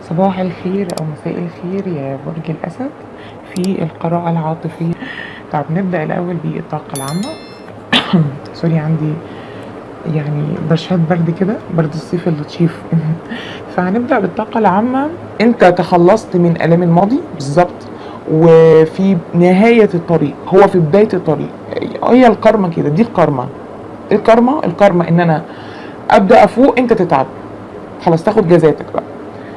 صباح الخير أو مساء الخير يا برج الأسد في القراءة العاطفية طب نبدأ الأول بالطاقة العامة سوري عندي يعني برشات برد كده برد الصيف اللطيف فهنبدأ بالطاقة العامة أنت تخلصت من آلام الماضي بالظبط وفي نهاية الطريق هو في بداية الطريق هي الكارما كده دي الكارما الكارما الكارما ان انا ابدا افوق انت تتعب خلاص تاخد جزاتك بقى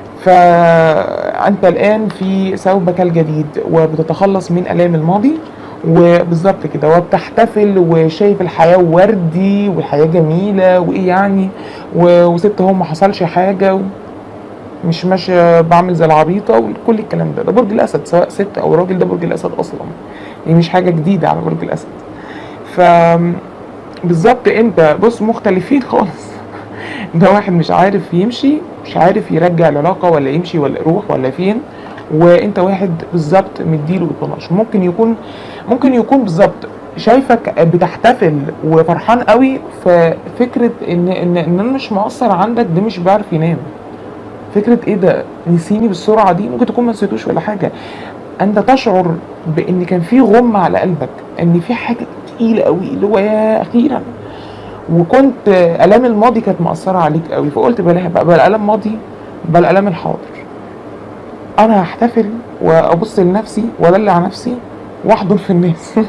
فانت الان في ثوبك الجديد وبتتخلص من الام الماضي وبالظبط كده وبتحتفل وشايف الحياه وردي والحياه جميله وايه يعني و- وست هو ما حصلش حاجه و... مش ماشيه بعمل زي العبيطه وكل الكلام ده ده برج الاسد سواء ست او راجل ده برج الاسد اصلا يعني مش حاجه جديده على برج الاسد ف بالظبط انت بص مختلفين خالص ده واحد مش عارف يمشي مش عارف يرجع العلاقه ولا يمشي ولا يروح ولا فين وانت واحد بالظبط مديله الطناش ممكن يكون ممكن يكون بالظبط شايفك بتحتفل وفرحان قوي ففكره ان ان ان انا مش مقصر عندك ده مش بيعرف ينام فكره ايه ده نسيني بالسرعه دي ممكن تكون ما نسيتوش ولا حاجه انت تشعر بان كان في غم على قلبك ان في حاجه تقيله قوي اللي هو يا اخيرا وكنت الام الماضي كانت مأثره عليك قوي فقلت بلاها بقى بلا الام ماضي بلا الام الحاضر انا هحتفل وابص لنفسي وادلع نفسي واحضن في الناس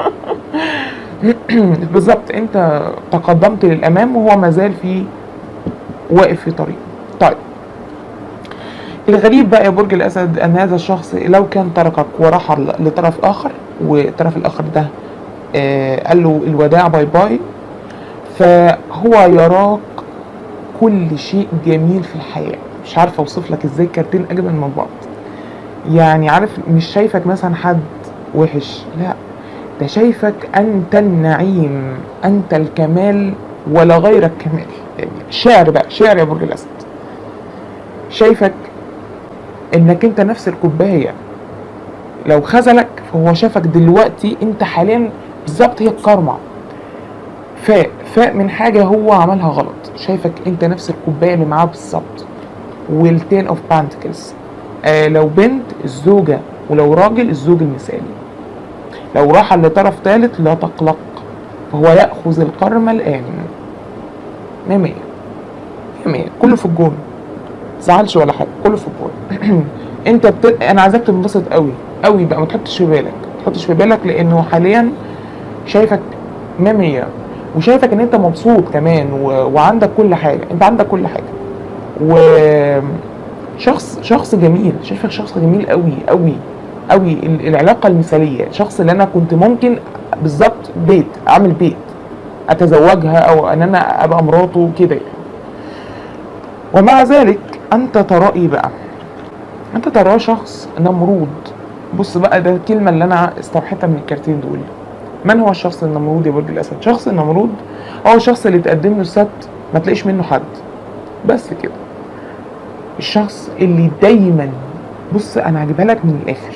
بالظبط انت تقدمت للامام وهو ما زال في واقف في طريق طيب الغريب بقى يا برج الاسد ان هذا الشخص لو كان تركك ورحل لطرف اخر والطرف الاخر ده آه قال له الوداع باي باي فهو يراك كل شيء جميل في الحياه مش عارفه اوصف لك ازاي كارتين اجمل من بعض يعني عارف مش شايفك مثلا حد وحش لا ده شايفك انت النعيم انت الكمال ولا غيرك كمال يعني شعر بقى شعر يا برج الاسد شايفك انك انت نفس الكوبايه لو خذلك فهو شافك دلوقتي انت حاليا بالظبط هي الكارما فاق فاق من حاجه هو عملها غلط شايفك انت نفس الكوبايه اللي معاه بالظبط والتين اوف بانتكلز آه لو بنت الزوجه ولو راجل الزوج المثالي لو رحل لطرف ثالث لا تقلق فهو ياخذ الكرم الان مية مية مية مية كله في الجون زعلش ولا حاجه كله في الجون انت بت... انا عايزك تنبسط قوي قوي بقى ما تحطش في بالك ما تحطش في بالك لانه حاليا شايفك مية مية وشايفك ان انت مبسوط كمان و... وعندك كل حاجه انت عندك كل حاجه و شخص شخص جميل شايفك شخص جميل قوي قوي قوي ال- العلاقه المثاليه شخص اللي انا كنت ممكن بالظبط بيت اعمل بيت اتزوجها او ان انا ابقى مراته كده يعني. ومع ذلك انت ترى ايه بقى انت تراه شخص نمرود بص بقى ده الكلمه اللي انا استوحيتها من الكارتين دول من هو الشخص النمرود يا برج الاسد شخص النمرود هو الشخص اللي تقدم له السبت ما تلاقيش منه حد بس كده الشخص اللي دايما بص انا هجيبها لك من الاخر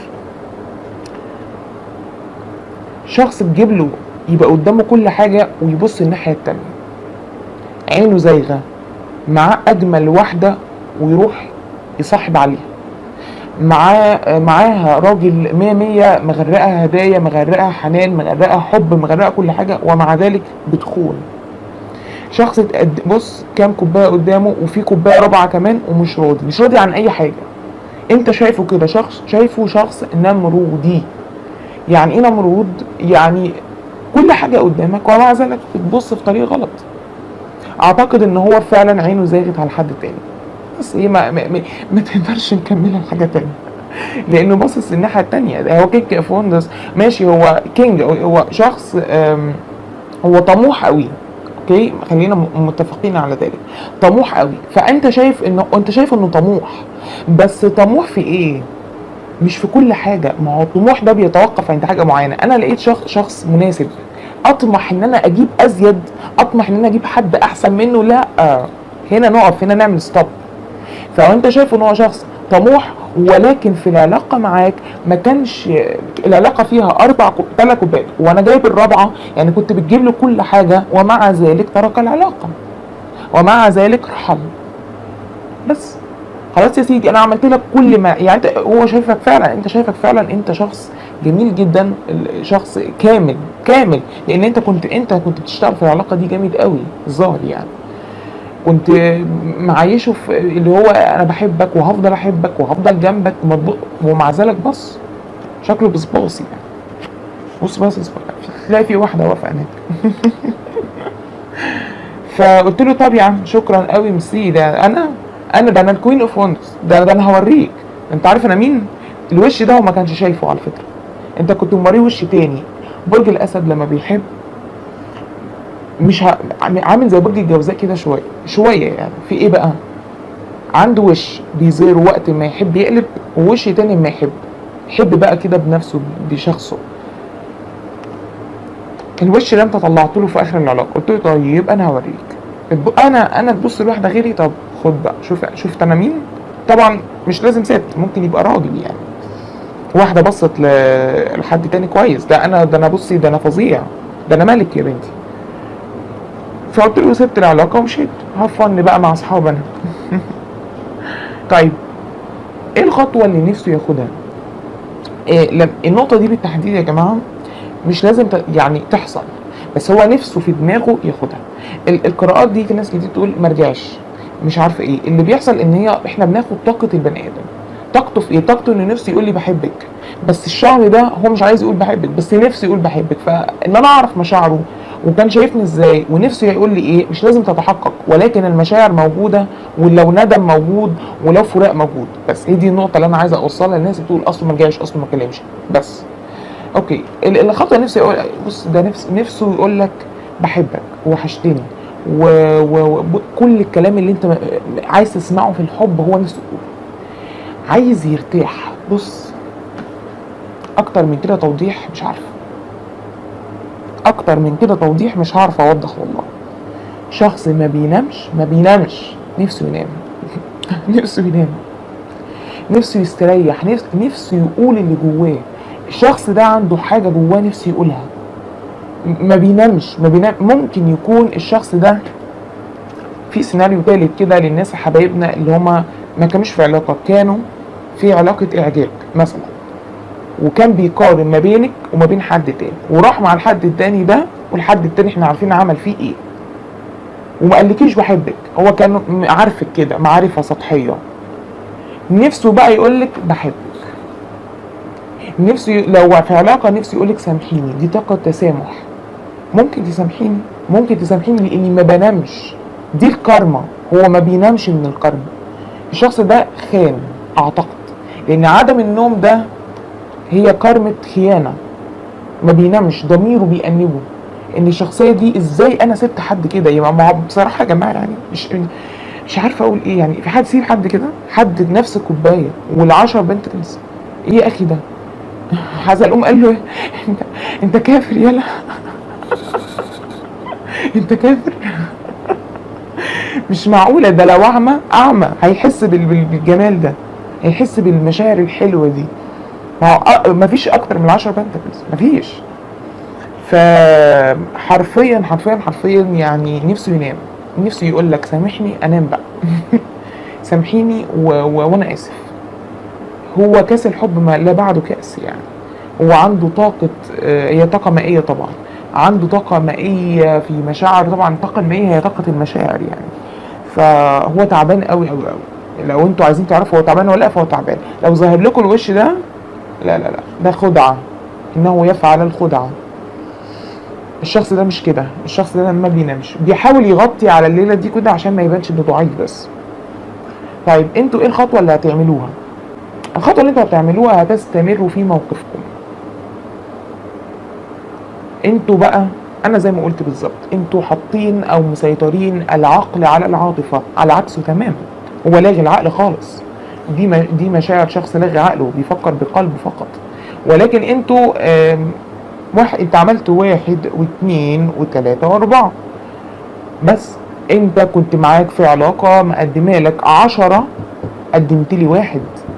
شخص تجيب له يبقى قدامه كل حاجه ويبص الناحيه التانيه عينه زايغه معاه اجمل واحده ويروح يصاحب عليها معاه معاها راجل مية مية مغرقها هدايا مغرقها حنان مغرقها حب مغرقها كل حاجة ومع ذلك بتخون شخص تقد... بص كام كوباية قدامه وفي كوباية رابعة كمان ومش راضي مش راضي عن أي حاجة أنت شايفه كده شخص شايفه شخص نمرودي يعني إيه نمرود؟ يعني كل حاجة قدامك ومع ذلك بتبص في طريق غلط أعتقد إن هو فعلا عينه زاغت على حد تاني بس ايه ما, ما, ما, ما تقدرش نكملها لحاجه تانية لانه باصص الناحيه التانية ده هو كينج فوندس ماشي هو كينج هو شخص آم، هو طموح قوي اوكي خلينا م- متفقين على ذلك طموح قوي فانت شايف انه انت شايف انه طموح بس طموح في ايه مش في كل حاجه ما هو الطموح ده بيتوقف عند حاجه معينه انا لقيت شخص شخص مناسب اطمح ان انا اجيب ازيد اطمح ان انا اجيب حد احسن منه لا هنا نقف هنا نعمل ستوب فانت شايف ان هو شخص طموح ولكن في العلاقه معاك ما كانش العلاقه فيها اربع ثلاث كوبايات وانا جايب الرابعه يعني كنت بتجيب له كل حاجه ومع ذلك ترك العلاقه ومع ذلك رحل بس خلاص يا سيدي انا عملت لك كل ما يعني انت هو شايفك فعلا انت شايفك فعلا انت شخص جميل جدا ال- شخص كامل كامل لان انت كنت انت كنت بتشتغل في العلاقه دي جامد قوي الظاهر يعني كنت معيشه في اللي هو انا بحبك وهفضل احبك وهفضل جنبك وما تبق- ومع ذلك بص شكله بصباص يعني بص بص بص تلاقي في واحده واقفه هناك فقلت له طب يا عم شكرا قوي ميرسي ده انا انا ده انا الكوين اوف وندرز ده ده انا هوريك انت عارف انا مين الوش ده هو ما كانش شايفه على فكره انت كنت موريه وش تاني برج الاسد لما بيحب مش ه... عامل زي برج الجوزاء كده شويه شويه يعني في ايه بقى عنده وش بيظهر وقت ما يحب يقلب ووش تاني ما يحب يحب بقى كده بنفسه بشخصه الوش اللي انت طلعت له في اخر العلاقه قلت له طيب انا هوريك الب- انا انا تبص لواحده غيري طب خد بقى شوف شفت انا مين طبعا مش لازم ست ممكن يبقى راجل يعني واحده بصت ل- لحد تاني كويس ده انا ده انا بصي ده انا فظيع ده انا ملك يا بنتي فقلت له سبت العلاقه ومشيت هفن بقى مع اصحابي انا طيب ايه الخطوه اللي نفسه ياخدها إيه لم- النقطه دي بالتحديد يا جماعه مش لازم ت... يعني تحصل بس هو نفسه في دماغه ياخدها ال... القراءات دي في ناس كتير تقول ما رجعش مش عارفه ايه اللي بيحصل ان هي احنا بناخد طاقه البني ادم طاقته في ايه طاقته ان نفسه يقول لي بحبك بس الشعر ده هو مش عايز يقول بحبك بس نفسه يقول بحبك فان انا اعرف مشاعره وكان شايفني ازاي ونفسه يقول لي ايه مش لازم تتحقق ولكن المشاعر موجوده ولو ندم موجود ولو فراق موجود بس هي دي النقطه اللي انا عايز اوصلها للناس اللي بتقول اصله ما رجعش اصله ما كلمش بس اوكي ال- الخطوه نفسه يقول بص ده نفس نفسه يقول لك بحبك وحشتني وكل الكلام اللي انت م- عايز تسمعه في الحب هو نفسه يقوله عايز يرتاح بص اكتر من كده توضيح مش عارف اكتر من كده توضيح مش هعرف اوضح والله شخص ما بينامش ما بينامش نفسه ينام نفسه ينام نفسه يستريح نفس نفسه يقول اللي جواه الشخص ده عنده حاجة جواه نفسه يقولها م- ما بينامش ما بينام ممكن يكون الشخص ده في سيناريو تالت كده للناس حبايبنا اللي هما ما كانوش في علاقة كانوا في علاقة إعجاب مثلا وكان بيقارن ما بينك وما بين حد تاني وراح مع الحد التاني ده والحد التاني احنا عارفين عمل فيه ايه وما قالكيش بحبك هو كان م- عارفك كده معرفة سطحية نفسه بقى يقولك بحبك نفسه ي- لو في علاقة نفسه يقولك سامحيني دي طاقة تسامح ممكن تسامحيني ممكن تسامحيني لاني ما بنامش دي الكارما هو ما بينامش من الكارما الشخص ده خان اعتقد لان عدم النوم ده هي كارمة خيانة ما بينامش ضميره بيأنبه ان الشخصية دي ازاي انا سبت حد كده يبقى ما هو بصراحة يا جماعة يعني مش مش عارفة اقول ايه يعني في حد يسيب حد كده حد نفس الكوباية والعشرة بنت تنسى ايه يا اخي ده حزلقوم قال له إيه؟ انت انت كافر يلا انت كافر مش معقولة ده لو أعمى أعمى هيحس بال- بال- بالجمال ده هيحس بالمشاعر الحلوة دي ما هو أ- مفيش أكتر من 10 بنتكلز مفيش فحرفيا حرفيا حرفيا يعني نفسه ينام نفسه يقول لك سامحني أنام بقى سامحيني و... و... وأنا آسف هو كاس الحب ما لا بعده كأس يعني هو عنده طاقة آه، هي طاقة مائية طبعا عنده طاقة مائية في مشاعر طبعا الطاقة المائية هي طاقة المشاعر يعني فهو تعبان قوي قوي قوي لو انتوا عايزين تعرفوا هو تعبان ولا لا فهو تعبان لو ظاهر لكم الوش ده لا لا لا ده خدعة انه يفعل الخدعة الشخص ده مش كده الشخص ده ما بينامش بيحاول يغطي على الليلة دي كده عشان ما يبانش انه ضعيف بس طيب انتوا ايه الخطوة اللي هتعملوها الخطوة اللي انتوا هتعملوها هتستمروا في موقفكم انتوا بقى انا زي ما قلت بالظبط انتوا حاطين او مسيطرين العقل على العاطفة على عكسه تماما هو لاغي العقل خالص دي ما دي مشاعر شخص لاغي عقله بيفكر بقلبه فقط ولكن انتوا آم، واحد انت عملت واحد واثنين وثلاثة واربعة بس انت كنت معاك في علاقة مقدمة لك عشرة قدمت لي واحد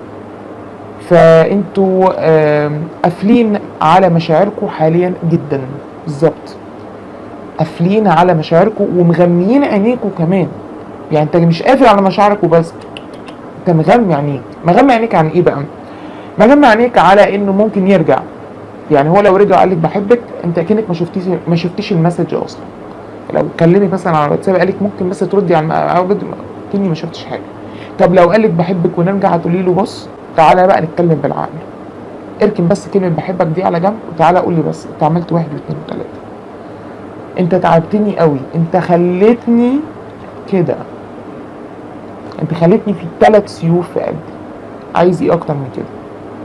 فانتوا آم، قافلين على مشاعركم حاليا جدا بالظبط قافلين على مشاعركم ومغميين عينيكم كمان يعني انت مش قافل على مشاعرك وبس انت مغمي عينيك مغمي عينيك عن ايه بقى مغمي عينيك على انه ممكن يرجع يعني هو لو رجع قال لك بحبك انت اكنك ما شفتيش ما شفتيش المسج اصلا لو كلمك مثلا على الواتساب قال لك ممكن بس تردي على الم- كني ما شفتش حاجه طب لو قال لك بحبك ونرجع هتقولي له بص تعالى بقى نتكلم بالعقل اركن بس كلمه بحبك دي على جنب وتعالى قول لي بس انت عملت واحد واثنين وثلاثه انت تعبتني قوي انت خليتني كده انت خليتني في ثلاث سيوف في قلبي عايز ايه اكتر من كده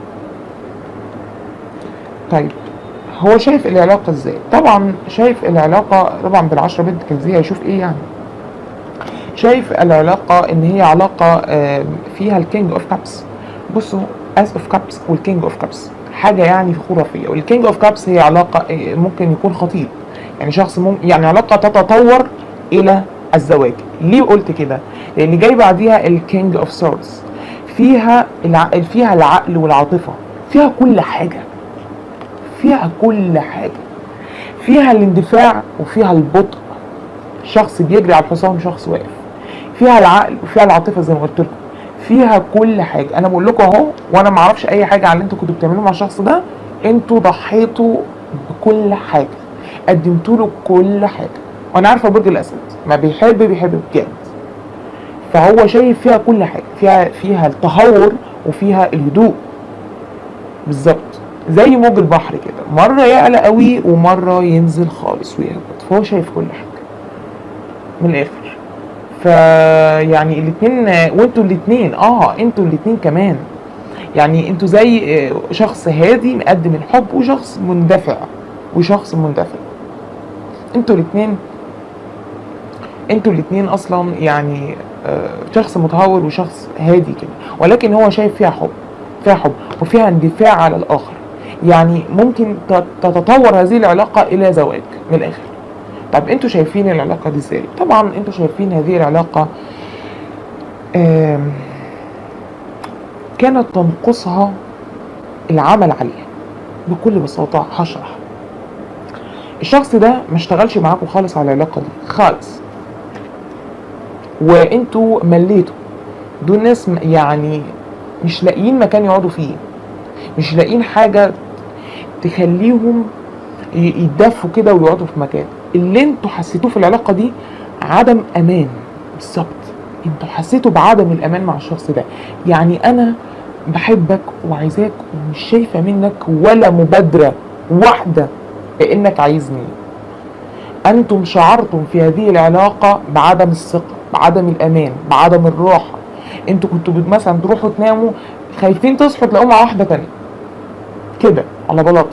طيب هو شايف العلاقة ازاي طبعا شايف العلاقة طبعا بالعشرة بنت كنزية هيشوف ايه يعني شايف العلاقة ان هي علاقة آم، فيها الكينج اوف كابس بصوا اس اوف كابس والكينج اوف كابس حاجة يعني خرافية والكينج اوف كابس هي علاقة آه، ممكن يكون خطيب يعني شخص ممكن يعني علاقة تتطور الى الزواج ليه قلت كده لان جاي بعديها الكينج اوف سورز فيها الع... فيها العقل والعاطفة فيها كل حاجة فيها كل حاجة فيها الاندفاع وفيها البطء شخص بيجري على الحصان وشخص واقف فيها العقل وفيها العاطفة زي ما قلت لكم فيها كل حاجة انا بقول لكم اهو وانا ما اعرفش اي حاجة على اللي انتوا كنتوا بتعملوه مع الشخص ده انتوا ضحيتوا بكل حاجة قدمتوا له كل حاجة وانا عارفة برج الاسد ما بيحب بيحب بجد فهو شايف فيها كل حاجة فيها فيها التهور وفيها الهدوء بالظبط زي موج البحر كده مرة يعلى قوي ومرة ينزل خالص ويهبط فهو شايف كل حاجة من الآخر فيعني الاتنين وانتوا الاتنين اه انتوا الاتنين كمان يعني انتوا زي آه، شخص هادي مقدم الحب وشخص مندفع وشخص مندفع انتوا الاتنين انتوا الاتنين اصلا يعني آه، شخص متهور وشخص هادي كده ولكن هو شايف فيها حب فيها حب وفيها اندفاع على الاخر يعني ممكن ت- تتطور هذه العلاقة الى زواج من الاخر طب انتوا شايفين العلاقة دي ازاي طبعا انتوا شايفين هذه العلاقة آم، كانت تنقصها العمل عليها بكل بساطة هشرح الشخص ده ما اشتغلش معاكم خالص على العلاقة دي خالص وانتوا مليتوا دول ناس م- يعني مش لاقيين مكان يقعدوا فيه مش لاقيين حاجة تخليهم ي- يتدفوا كده ويقعدوا في مكان اللي انتوا حسيتوه في العلاقة دي عدم امان بالظبط انتوا حسيتوا بعدم الامان مع الشخص ده يعني انا بحبك وعايزاك ومش شايفة منك ولا مبادرة واحدة بانك عايزني انتم شعرتم في هذه العلاقة بعدم الثقة بعدم الامان بعدم الراحة انتوا كنتوا بت- مثلا تروحوا تناموا خايفين تصحوا تلاقوا مع واحدة تانية كده على بلاطة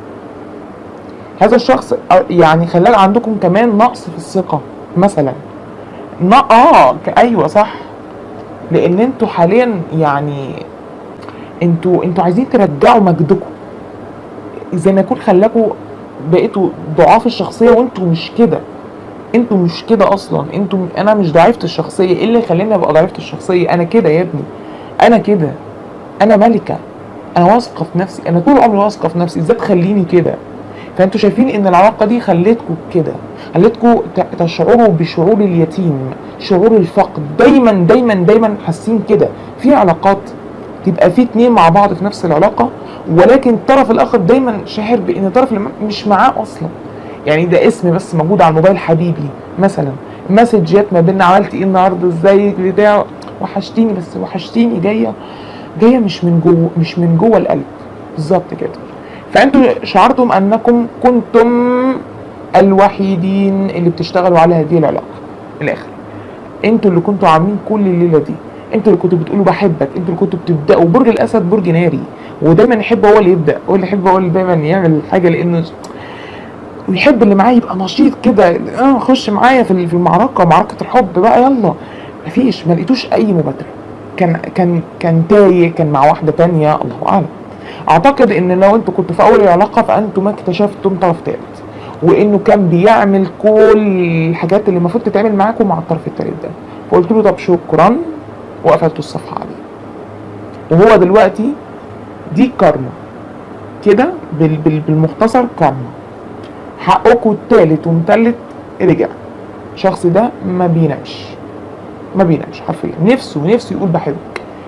هذا الشخص آه، يعني خلال عندكم كمان نقص في الثقة مثلا ن- اه ك- ايوه صح لان انتوا حاليا يعني انتوا انتوا عايزين ترجعوا مجدكم زي ما يكون خلاكوا بقيتوا ضعاف الشخصيه وانتوا مش كده انتوا مش كده اصلا انتوا انا مش ضعيفه الشخصيه ايه اللي يخليني ابقى ضعيفه الشخصيه انا كده يا ابني انا كده انا ملكه انا واثقه في نفسي انا طول عمري واثقه في نفسي ازاي تخليني كده فانتوا شايفين ان العلاقه دي خلتكم كده خلتكم ت- تشعروا بشعور اليتيم شعور الفقد دايما دايما دايما حاسين كده في علاقات تبقى في اتنين مع بعض في نفس العلاقه ولكن الطرف الاخر دايما شاعر بان الطرف اللي معاه مش معاه اصلا يعني ده اسم بس موجود على الموبايل حبيبي مثلا مسجات ما بيننا عملت ايه النهارده ازيك بتاع وحشتيني بس وحشتيني جايه جايه مش من جوه مش من جوه القلب بالظبط كده فانتوا شعرتم انكم كنتم الوحيدين اللي بتشتغلوا على هذه العلاقه من الاخر انتوا اللي كنتوا عاملين كل الليله دي انتوا اللي كنتوا بتقولوا بحبك انتوا اللي كنتوا بتبداوا برج الاسد برج ناري ودايما يحب هو اللي يبدا هو اللي يحب هو اللي دايما يعمل حاجه لانه ويحب اللي معاه يبقى نشيط كده اه خش معايا في في المعركه معركه الحب بقى يلا مفيش ما لقيتوش اي مبادره كان كان كان تايه كان مع واحده تانية الله اعلم اعتقد ان لو انتوا كنتوا في اول العلاقه فانتوا ما اكتشفتم طرف ثالث وانه كان بيعمل كل الحاجات اللي المفروض تتعمل معاكم مع الطرف الثالث ده فقلت له طب شكرا وقفلت الصفحه عليه وهو دلوقتي دي كارما كده بال بال بالمختصر كارما حقكم التالت ومتلت رجع الشخص ده ما بينامش ما بينامش حرفيا نفسه نفسه يقول بحبك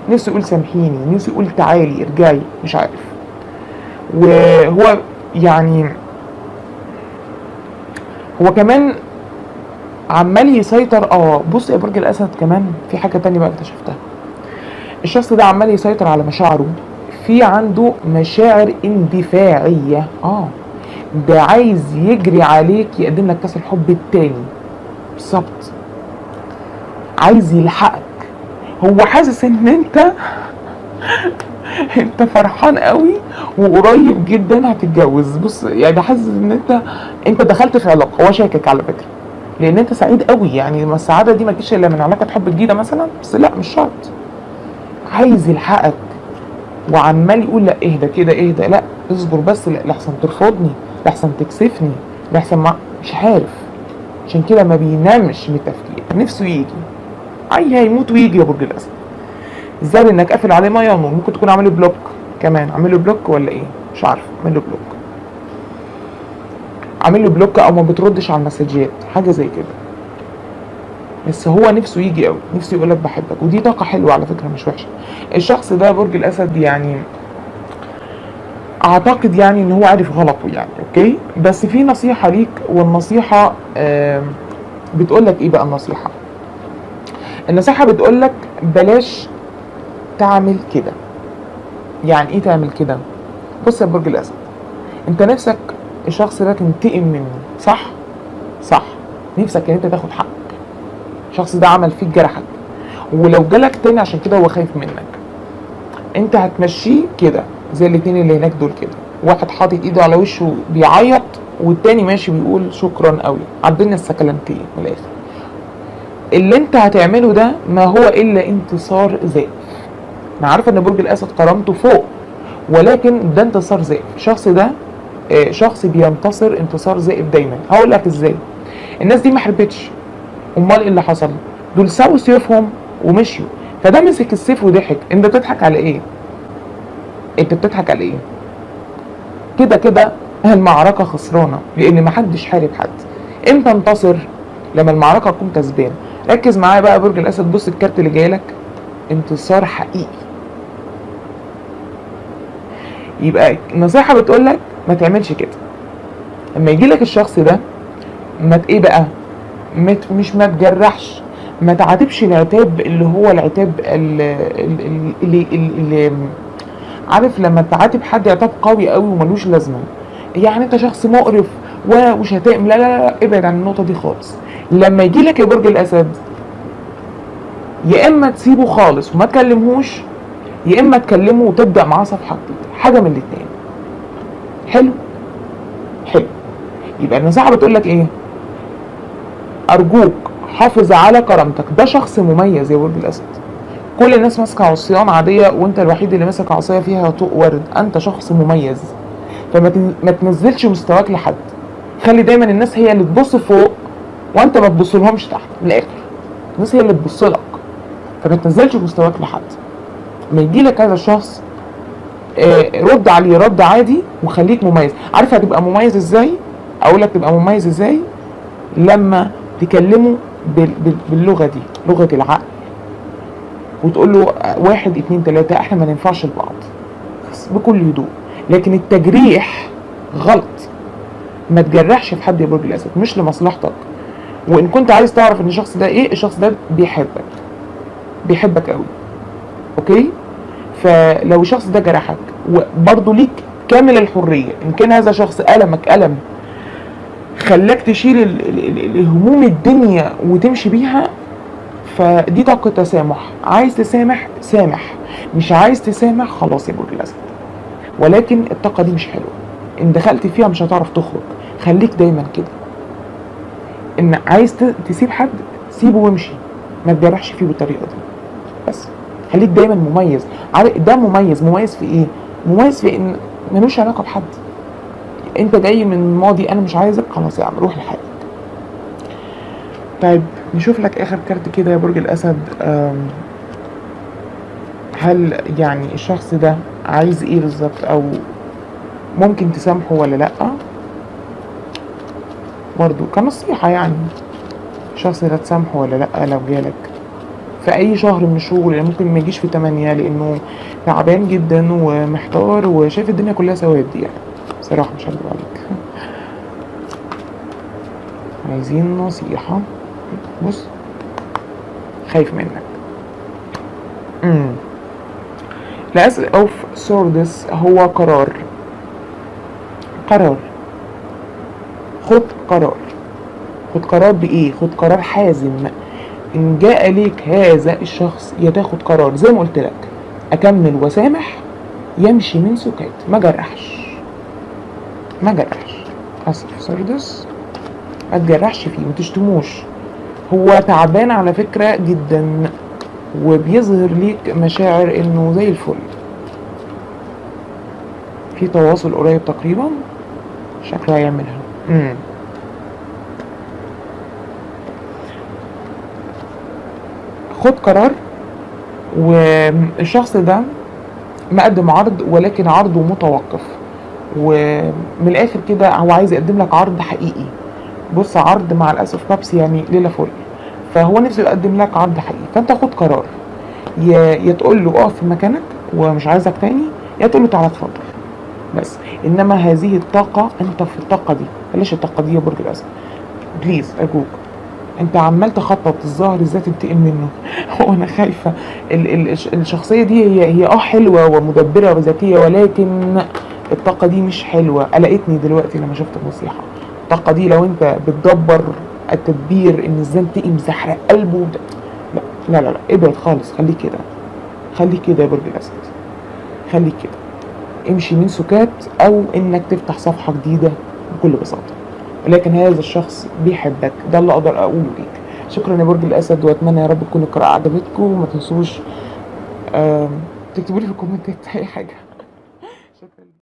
نفسه يقول سامحيني نفسه يقول تعالي ارجعي مش عارف وهو يعني هو كمان عمال يسيطر اه بص يا برج الاسد كمان في حاجه تانية بقى اكتشفتها الشخص ده عمال يسيطر على مشاعره في عنده مشاعر اندفاعيه اه ده عايز يجري عليك يقدم لك كاس الحب التاني بالظبط عايز يلحقك هو حاسس ان انت انت فرحان قوي وقريب جدا هتتجوز بص يعني حاسس ان انت انت دخلت في علاقه هو شاكك على فكره لان انت سعيد قوي يعني ما السعاده دي ما تجيش الا من علاقه حب جديده مثلا بس لا مش شرط عايز يلحقك وعمال يقول لا اهدى كده اهدى لا اصبر بس لا لحسن ترفضني لحسن تكسفني لحسن ما مش عارف عشان كده ما بينامش من التفكير نفسه يجي اي هيموت ويجي يا برج الاسد ازاي انك قافل عليه ميه ونور ممكن تكون عامل له بلوك كمان عامل له بلوك ولا ايه مش عارف عامل له بلوك عامل له بلوك او ما بتردش على المسجات حاجه زي كده بس هو نفسه يجي قوي نفسه يقول لك بحبك ودي طاقه حلوه على فكره مش وحشه الشخص ده برج الاسد يعني اعتقد يعني ان هو عارف غلطه يعني اوكي بس في نصيحه ليك والنصيحه آم، بتقول لك ايه بقى النصيحه النصيحه بتقول لك بلاش تعمل كده يعني ايه تعمل كده بص يا برج الاسد انت نفسك الشخص ده تنتقم منه صح صح نفسك ان انت تاخد حقك الشخص ده عمل فيك جرحك ولو جالك تاني عشان كده هو خايف منك انت هتمشيه كده زي الاتنين اللي هناك دول كده واحد حاطط ايده على وشه بيعيط والتاني ماشي بيقول شكرا قوي عدلنا السكلنتين من الاخر اللي انت هتعمله ده ما هو الا انتصار زائف انا عارفه ان برج الاسد كرامته فوق ولكن ده انتصار زائف الشخص ده آه، شخص بينتصر انتصار زائف دايما هقول لك ازاي الناس دي ما حربتش امال ايه اللي حصل دول سووا سيوفهم ومشيوا فده مسك السيف وضحك انت بتضحك على ايه انت بتضحك على ايه كده كده المعركه خسرانه لان محدش حارب حد امتى انتصر لما المعركه تكون كسبان ركز معايا بقى يا برج الاسد بص الكارت اللي جاي لك انتصار حقيقي يبقى النصيحه بتقول لك ما تعملش كده لما يجي لك الشخص ده ما ت- ايه بقى ما ت- مش ما تجرحش ما تعاتبش العتاب اللي هو العتاب ال- ال- ال- اللي, اللي, اللي عارف لما تعاتب حد عتاب قوي قوي وملوش لازمه يعني انت شخص مقرف و- وشتائم لا لا لا ابعد عن النقطه دي خالص لما يجي لك يا برج الاسد يا اما تسيبه خالص وما تكلمهوش يا اما تكلمه وتبدا معاه صفحه جديده حاجه من الاثنين حلو حلو يبقى النصيحه بتقول لك ايه ارجوك حافظ على كرامتك ده شخص مميز يا برج الاسد كل الناس ماسكه عصيان عاديه وانت الوحيد اللي ماسك عصايه فيها طوق ورد انت شخص مميز فما تن- ما تنزلش مستواك لحد خلي دايما الناس هي اللي تبص فوق وانت ما تبصلهمش تحت من الاخر الناس هي اللي تبص لك فما تنزلش مستواك لحد لما يجي لك هذا الشخص آه، رد عليه رد عادي وخليك مميز عارف هتبقى مميز ازاي اقول لك تبقى مميز ازاي لما تكلمه بال- بال- باللغه دي لغه العقل وتقول له آه، واحد اتنين تلاته احنا ما ننفعش لبعض بس بكل هدوء لكن التجريح غلط ما تجرحش في حد يا برج الاسد مش لمصلحتك وان كنت عايز تعرف ان الشخص ده ايه الشخص ده بيحبك بيحبك قوي اوكي فلو الشخص ده جرحك وبرضه ليك كامل الحريه ان كان هذا شخص المك الم خلاك تشيل ال- ال- ال- الهموم الدنيا وتمشي بيها فدي طاقة تسامح عايز تسامح سامح مش عايز تسامح خلاص يا برج الأسد ولكن الطاقة دي مش حلوة إن دخلت فيها مش هتعرف تخرج خليك دايما كده إن عايز ت- تسيب حد سيبه وامشي ما تجرحش فيه بالطريقة دي بس خليك دايما مميز عارف ده مميز مميز في ايه مميز في ان ملوش علاقة بحد انت جاي من ماضي انا مش عايزك خلاص يا عم روح لحالك طيب نشوف لك اخر كارت كده يا برج الاسد أم، هل يعني الشخص ده عايز ايه بالظبط او ممكن تسامحه ولا لا برضو كنصيحة يعني الشخص ده تسامحه ولا لا لو جالك في اي شهر من الشهور يعني ممكن ما يجيش في 8 لانه تعبان جدا ومحتار وشايف الدنيا كلها سواد يعني بصراحه مش هكدب عليك عايزين نصيحه بص خايف منك امم الأس اوف سوردس هو قرار قرار خد قرار خد قرار بايه خد قرار حازم ان جاء ليك هذا الشخص يا تاخد قرار زي ما قلت لك اكمل وسامح يمشي من سكات ما جرحش ما جرحش اسف سردس ما تجرحش فيه ما تشتموش هو تعبان على فكرة جدا وبيظهر ليك مشاعر انه زي الفل في تواصل قريب تقريبا شكله هيعملها امم خد قرار والشخص ده مقدم عرض ولكن عرضه متوقف ومن الاخر كده هو عايز يقدم لك عرض حقيقي بص عرض مع الاسف بابسي يعني ليله فل فهو نفسه يقدم لك عرض حقيقي فانت خد قرار يا يا تقول له اقف في مكانك ومش عايزك تاني يا تقول له تعالى اتفضل بس انما هذه الطاقه انت في الطاقه دي بلاش الطاقه دي يا برج الاسد بليز ارجوك انت عمال تخطط الظاهر ازاي تنتقم منه وانا خايفه ال ال الش- الشخصيه دي هي هي اه حلوه ومدبره وذكيه ولكن الطاقه دي مش حلوه قلقتني دلوقتي لما شفت النصيحه الطاقه دي لو انت بتدبر التدبير ان ازاي انتقم زحرق قلبه وده- لا لا لا, لا. ابعد خالص خليك كده خليك كده يا برج الاسد خليك كده امشي من سكات او انك تفتح صفحه جديده بكل بساطه ولكن هذا الشخص بيحبك ده اللي اقدر اقوله ليك شكرا يا برج الاسد واتمنى يا رب تكون القراءه عجبتكم وما تنسوش آم، تكتبوا لي في الكومنتات اي حاجه شكرا